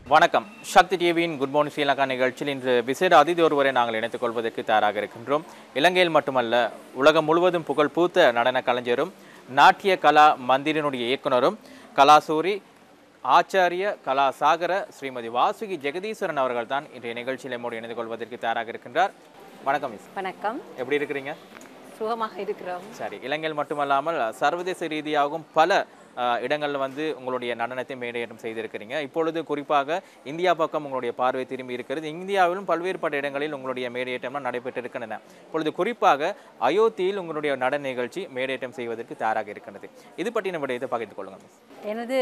வணக்கம் சக்தி டிவியின் good morning Sri Lanka நிகழ்ச்சியில் இன்று விசேட அதிதி ஒருவரை நாங்கள் இணைத்துக் கொள்வதற்கு தயாராக இருக்கின்றோம் இலங்கையில் மட்டுமல்ல உலகம் முழுவதும் புகழ் பூத்த நடன கலைஞரும் நாட்டிய கலா மந்திரினுடைய இயக்குனரும் கலாசூரி ஆச்சாரிய கலாசாகர ஸ்ரீமதி வாசுகி ஜெகதீஸ்வரன் அவர்கள் தான் இன்றைய நிகழ்ச்சியில் நம்மோடு இணைந்து கொள்வதற்கு தயாராக இருக்கின்றார் வணக்கம் மிஸ் வணக்கம் எப்படி இருக்கிறீங்க சுகமாக இருக்கிறோம் சரி இலங்கையில் மட்டுமல்லாமல் சர்வதேச ரீதியாகவும் பல அஹ், இடங்கள்ல வந்து உங்களுடைய நடனத்தை மேடையேற்றம் செய்திருக்கிறீங்க இப்பொழுது குறிப்பாக இந்தியா பக்கம் உங்களுடைய பார்வை திரும்பி இருக்கிறது இந்தியாவிலும் பல்வேறுபட்ட இடங்களில் உங்களுடைய மேடையேற்றம்லாம் நடைபெற்றிருக்கின்றன இப்பொழுது குறிப்பாக அயோத்தியில் உங்களுடைய நடன நிகழ்ச்சி மேடையேற்றம் செய்வதற்கு தயாராக இருக்கிறது இது பற்றி நம்ம இதை பகிர்ந்து கொள்ளுங்க மிஸ் எனது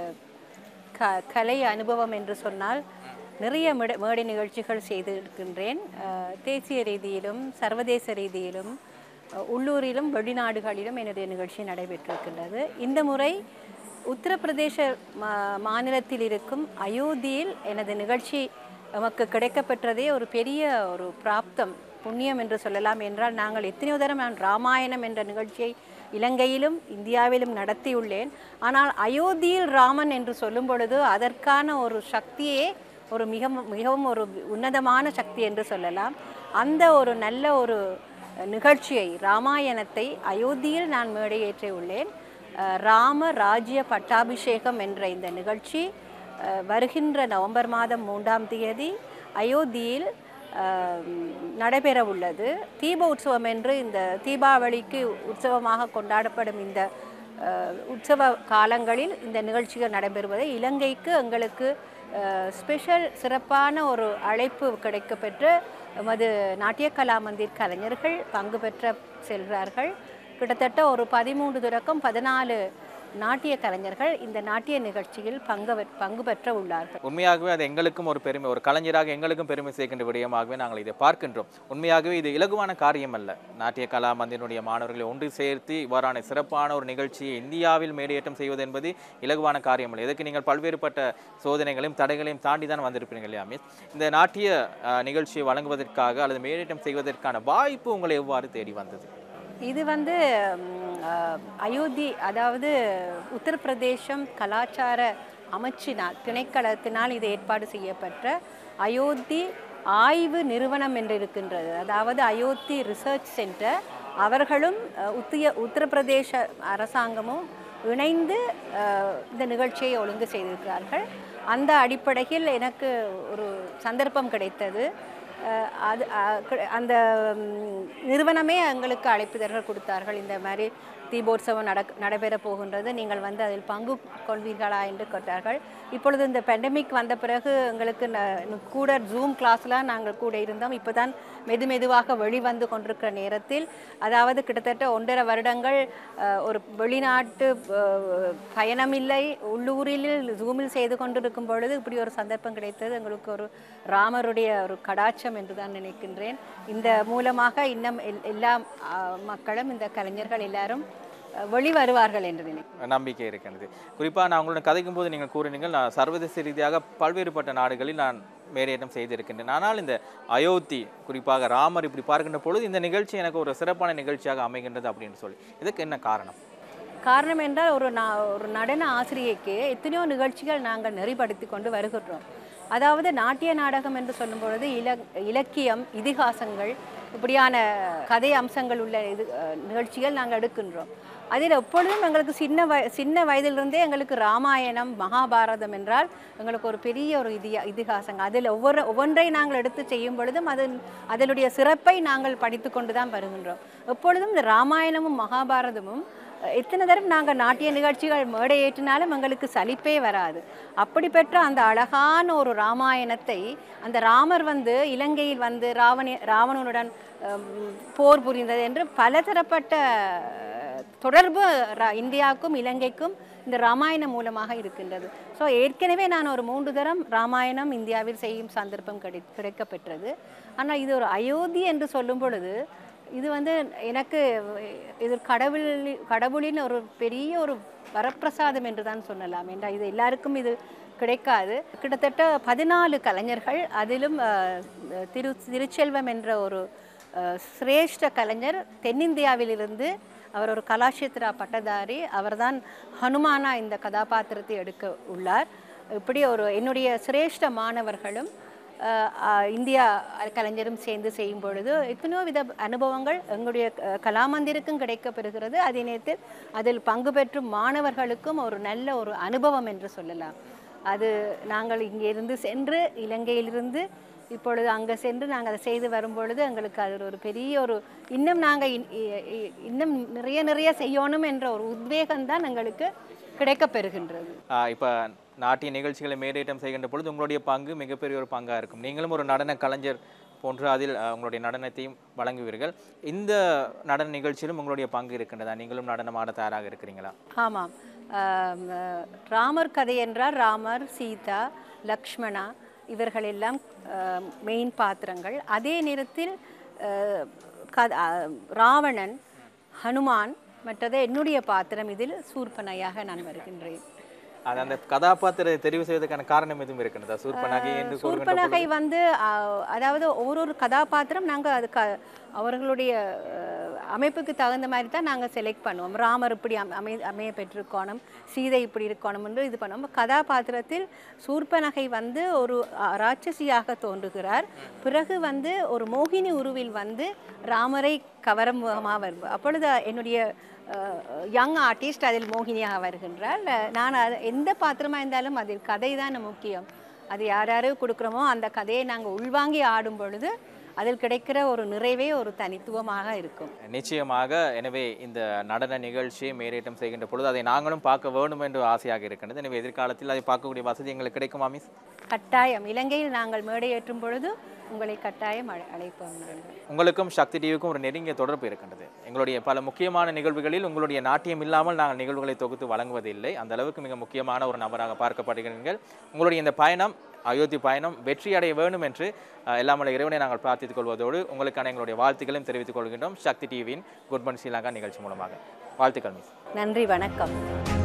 க கலை அனுபவம் என்று சொன்னால் நிறைய மேடை மேடை நிகழ்ச்சிகள் செய்திருக்கின்றேன் அஹ், தேசிய ரீதியிலும் சர்வதேச ரீதியிலும் அஹ், உள்ளூரிலும் வெளிநாடுகளிலும் எனது நிகழ்ச்சி நடைபெற்றிருக்கின்றது இந்த முறை உத்தரப்பிரதேச மா மாநிலத்தில் இருக்கும் அயோத்தியில் எனது நிகழ்ச்சி நமக்கு கிடைக்கப்பெற்றதே ஒரு பெரிய ஒரு பிராப்தம் புண்ணியம் என்று சொல்லலாம் என்றால் நாங்கள் எத்தனையோ தரம் நான் ராமாயணம் என்ற நிகழ்ச்சியை இலங்கையிலும் இந்தியாவிலும் நடத்தியுள்ளேன் ஆனால் அயோத்தியில் ராமன் என்று சொல்லும் பொழுது அதற்கான ஒரு சக்தியே ஒரு மிக மிகவும் ஒரு உன்னதமான சக்தி என்று சொல்லலாம் அந்த ஒரு நல்ல ஒரு நிகழ்ச்சியை ராமாயணத்தை அயோத்தியில் நான் மேடையேற்றி உள்ளேன் அஹ், ராம ராஜ்ய பட்டாபிஷேகம் என்ற இந்த நிகழ்ச்சி அஹ், வருகின்ற நவம்பர் மாதம் மூன்றாம் தேதி அயோத்தியில் அஹ், நடைபெற உள்ளது தீப உற்சவம் என்று இந்த தீபாவளிக்கு உற்சவமாக கொண்டாடப்படும் இந்த அஹ், உற்சவ காலங்களில் இந்த நிகழ்ச்சிகள் நடைபெறுவதை இலங்கைக்கு எங்களுக்கு ஸ்பெஷல் சிறப்பான ஒரு அழைப்பு கிடைக்கப்பெற்று எமது நாட்டிய கலா மந்திர் கலைஞர்கள் பங்கு பெற்ற செல்கிறார்கள் கிட்டத்தட்ட ஒரு பதிமூன்று தொடக்கம் பதினாலு நாட்டிய கலைஞர்கள் இந்த நாட்டிய நிகழ்ச்சியில் பங்கு பெற்- பங்கு பெற்ற உள்ளார்கள் உண்மையாகவே அது எங்களுக்கும் ஒரு பெருமை ஒரு கலைஞராக எங்களுக்கும் பெருமை சேர்க்கின்ற விடயமாகவே நாங்கள் இதை பார்க்கின்றோம் உண்மையாகவே இது இலகுவான காரியம் அல்ல நாட்டிய கலா மந்திரினுடைய மாணவர்களை ஒன்று சேர்த்து இவ்வாறான சிறப்பான ஒரு நிகழ்ச்சியை இந்தியாவில் மேடையேற்றம் செய்வது என்பது இலகுவான காரியம் அல்ல இதற்கு நீங்கள் பல்வேறுபட்ட சோதனைகளையும் தடைகளையும் தாண்டி தான் வந்திருப்பீங்க இல்லையா மிஸ் இந்த நாட்டிய அஹ், நிகழ்ச்சியை வழங்குவதற்காக அல்லது மேடையேற்றம் செய்வதற்கான வாய்ப்பு உங்களை எவ்வாறு தேடி வந்தது இது வந்து ம், அஹ், அயோத்தி அதாவது உத்தரப்பிரதேசம் கலாச்சார அமைச்சினால் திணைக்களத்தினால் இது ஏற்பாடு செய்யப்பட்ட அயோத்தி ஆய்வு நிறுவனம் என்று இருக்கின்றது அதாவது அயோத்தி ரிசர்ச் சென்டர் அவர்களும் அஹ், உத்திய உத்தரப்பிரதேச அரசாங்கமும் இணைந்து அஹ், இந்த நிகழ்ச்சியை ஒழுங்கு செய்திருக்கிறார்கள் அந்த அடிப்படையில் எனக்கு ஒரு சந்தர்ப்பம் கிடைத்தது அஹ் அது அஹ் கு- அந்த ம், நிறுவனமே எங்களுக்கு அழைப்பிதழ்கள் கொடுத்தார்கள் இந்த மாதிரி தீபோற்சவம் நடக் நடைபெற போகின்றது நீங்கள் வந்து அதில் பங்கு கொள்வீர்களா என்று கேட்டார்கள் இப்பொழுது இந்த பெண்டமிக் வந்த பிறகு எங்களுக்கு ந- கூட ஜூம் கிளாஸ்லாம் நாங்கள் கூட இருந்தோம் இப்போ தான் மெது மெதுவாக வெளிவந்து கொண்டிருக்கிற நேரத்தில் அதாவது கிட்டத்தட்ட ஒன்றரை வருடங்கள் அஹ், ஒரு வெளிநாட்டு அஹ், பயணமில்லை உள்ளூரில் ஜூமில் செய்து கொண்டிருக்கும் பொழுது இப்படி ஒரு சந்தர்ப்பம் கிடைத்தது எங்களுக்கு ஒரு ராமருடைய ஒரு கடாட்சம் என்று தான் நினைக்கின்றேன் இந்த மூலமாக இன்னும் எல்- எல்லா அஹ், மக்களும் இந்த கலைஞர்கள் எல்லாரும் அஹ், வெளிவருவார்கள் என்று நினைக்கிறேன் நம்பிக்கை இருக்கின்றது குறிப்பாக நான் உங்களுடன் கதைக்கும் போது நீங்கள் கூறினீர்கள் நான் சர்வதேச ரீதியாக பல்வேறுபட்ட நாடுகளில் நான் மேடையேற்றம் செய்திருக்கின்றேன் ஆனால் இந்த அயோத்தி குறிப்பாக ராமர் இப்படி பார்க்கின்ற பொழுது இந்த நிகழ்ச்சி எனக்கு ஒரு சிறப்பான நிகழ்ச்சியாக அமைகின்றது அப்படின்னு சொல்லி இதுக்கு என்ன காரணம் காரணம் என்றால் ஒரு நா ஒரு நடன ஆசிரியைக்கு எத்தனையோ நிகழ்ச்சிகள் நாங்கள் நெறிப்படுத்தி கொண்டு வருகின்றோம் அதாவது நாட்டிய நாடகம் என்று சொல்லும் பொழுது இல இலக்கியம் இதிகாசங்கள் இப்படியான கதை அம்சங்கள் உள்ள இது அஹ், நிகழ்ச்சிகள் நாங்கள் எடுக்கின்றோம் அதில் எப்பொழுதும் எங்களுக்கு சின்ன வய சின்ன வயதிலிருந்தே எங்களுக்கு ராமாயணம் மகாபாரதம் என்றால் எங்களுக்கு ஒரு பெரிய ஒரு இதியா இதிகாசங்கள் அதில் ஒவ்வொரு ஒவ்வொன்றை நாங்கள் எடுத்து செய்யும் பொழுதும் அது அதனுடைய சிறப்பை நாங்கள் படித்து கொண்டு தான் வருகின்றோம் எப்பொழுதும் இந்த ராமாயணமும் மகாபாரதமும் எத்தனை தரம் நாங்கள் நாட்டிய நிகழ்ச்சிகள் மேடை ஏற்றினாலும் எங்களுக்கு சலிப்பே வராது அப்படி பெற்ற அந்த அழகான ஒரு ராமாயணத்தை அந்த ராமர் வந்து இலங்கையில் வந்து ராவண ராவணனுடன் அம், போர் புரிந்தது என்று பலதரப்பட்ட அஹ், தொடர்பு ரா- இந்தியாவுக்கும் இலங்கைக்கும் இந்த ராமாயணம் மூலமாக இருக்கின்றது ஸோ ஏற்கனவே நான் ஒரு மூன்று தரம் ராமாயணம் இந்தியாவில் செய்யும் சந்தர்ப்பம் கிடை கிடைக்கப்பெற்றது ஆனால் இது ஒரு அயோத்தி என்று சொல்லும் பொழுது இது வந்து எனக்கு இது ஒரு கடவுள் கடவுளின் ஒரு பெரிய ஒரு வரப்பிரசாதம் என்று தான் சொல்லலாம் என்றால் இது எல்லாருக்கும் இது கிடைக்காது கிட்டத்தட்ட பதினாலு கலைஞர்கள் அதிலும் அஹ், திரு திருச்செல்வம் என்ற ஒரு அஹ், சிரேஷ்ட கலைஞர் தென்னிந்தியாவிலிருந்து அவர் ஒரு கலாஷேத்ரா பட்டதாரி அவர்தான் ஹனுமானா இந்த கதாபாத்திரத்தை எடுக்க உள்ளார் இப்படி ஒரு என்னுடைய சிரேஷ்ட மாணவர்களும் அஹ், அஹ், இந்தியா கலைஞரும் சேர்ந்து செய்யும் பொழுது எத்தனையோ வித அனுபவங்கள் எங்களுடைய அஹ், கலாமந்திருக்கும் கிடைக்கப்பெறுகிறது அதே நேரத்தில் அதில் பங்கு பெற்றும் மாணவர்களுக்கும் ஒரு நல்ல ஒரு அனுபவம் என்று சொல்லலாம் அது நாங்கள் இங்கிருந்து சென்று இலங்கையிலிருந்து இப்பொழுது அங்கே சென்று நாங்கள் அதை செய்து வரும்பொழுது எங்களுக்கு அது ஒரு பெரிய ஒரு இன்னும் நாங்கள் இன்னும் நிறைய நிறைய செய்யணும் என்ற ஒரு உத்வேகம் தான் எங்களுக்கு கிடைக்கப்பெறுகின்றது இப்போ நாட்டிய நிகழ்ச்சிகளை மேடேற்றம் செய்கின்ற பொழுது உங்களுடைய பங்கு மிகப்பெரிய ஒரு பங்காக இருக்கும் நீங்களும் ஒரு நடன கலைஞர் போன்று அதில் அஹ், உங்களுடைய நடனத்தையும் வழங்குவீர்கள் இந்த நடன நிகழ்ச்சியிலும் உங்களுடைய பங்கு இருக்கின்றதா நீங்களும் நடனம் ஆட தயாராக இருக்கிறீங்களா ஆமாம் ஆம், அஹ், ராமர் கதை என்றால் ராமர் சீதா லக்ஷ்மணா இவர்கள் எல்லாம் மெயின் பாத்திரங்கள் அதே நேரத்தில் அஹ், கத- அஹ், ராவணன் ஹனுமான் மற்றது என்னுடைய பாத்திரம் இதில் சூர்பனையாக நான் வருகின்றேன் அது அந்த கதாபாத்திரத்தை தெரிவு செய்வதற்கான காரணம் எதுவும் இருக்கின்றதா சூர்பனகை என்று கூறுகின்ற சூர்பனகை வந்து அஹ், அதாவது ஒரு ஒரு கதாபாத்திரம் நாங்கள் அது க அவர்களுடைய அஹ், அமைப்புக்கு தகுந்த மாதிரி தான் நாங்கள் செலக்ட் பண்ணுவோம் ராமர் இப்படி அம- அமை அமைய பெற்றிருக்கணும் சீதை இப்படி இருக்கணும் என்று இது பண்ணுவோம் கதாபாத்திரத்தில் சூர்பனகை வந்து ஒரு அஹ், ராட்சசியாக தோன்றுகிறார் பிறகு வந்து ஒரு மோகினி உருவில் வந்து ராமரை கவரும் முகமாக வரும் அப்பொழுது என்னுடைய யங் ஆர்டிஸ்ட் அதில் மோகினியாக வருகின்றார் அஹ், நான் அது எந்த பாத்திரமாக இருந்தாலும் அதில் கதை தான் முக்கியம் அது யார் யாரு கொடுக்குறோமோ அந்த கதையை நாங்கள் உள்வாங்கி ஆடும் பொழுது அதில் கிடைக்கிற ஒரு நிறைவே ஒரு தனித்துவமாக இருக்கும் நிச்சயமாக எனவே இந்த நடன நிகழ்ச்சியை மேடேற்றம் செய்கின்ற பொழுது அதை நாங்களும் பார்க்க வேண்டும் என்று ஆசையாக இருக்கின்றது எனவே எதிர்காலத்தில் அதை பார்க்கக்கூடிய வசதி எங்களுக்கு கிடைக்குமா மிஸ் கட்டாயம் இலங்கையில் நாங்கள் மேடையேற்றும் பொழுது உங்களை கட்டாயம் அழை அழைப்போம் நாங்கள் உங்களுக்கும் சக்தி டிவிக்கும் ஒரு நெருங்கிய தொடர்பு இருக்கின்றது எங்களுடைய பல முக்கியமான நிகழ்வுகளில் உங்களுடைய நாட்டியம் இல்லாமல் நாங்கள் நிகழ்வுகளை தொகுத்து வழங்குவதில்லை அந்த அளவுக்கு மிக முக்கியமான ஒரு நபராக பார்க்கப்படுகிறீர்கள் உங்களுடைய இந்த பயணம் அயோத்தி பயணம் வெற்றி அடைய வேண்டும் என்று அஹ், எல்லாம் வல்ல இறைவனை நாங்கள் பிரார்த்தித்துக் கொள்வதோடு உங்களுக்கான எங்களுடைய வாழ்த்துக்களையும் தெரிவித்துக் கொள்கின்றோம் சக்தி டிவியின் குட்மன் ஸ்ரீலங்கா நிகழ்ச்சி மூலமாக வாழ்த்துக்கள் மிஸ் நன்றி வணக்கம்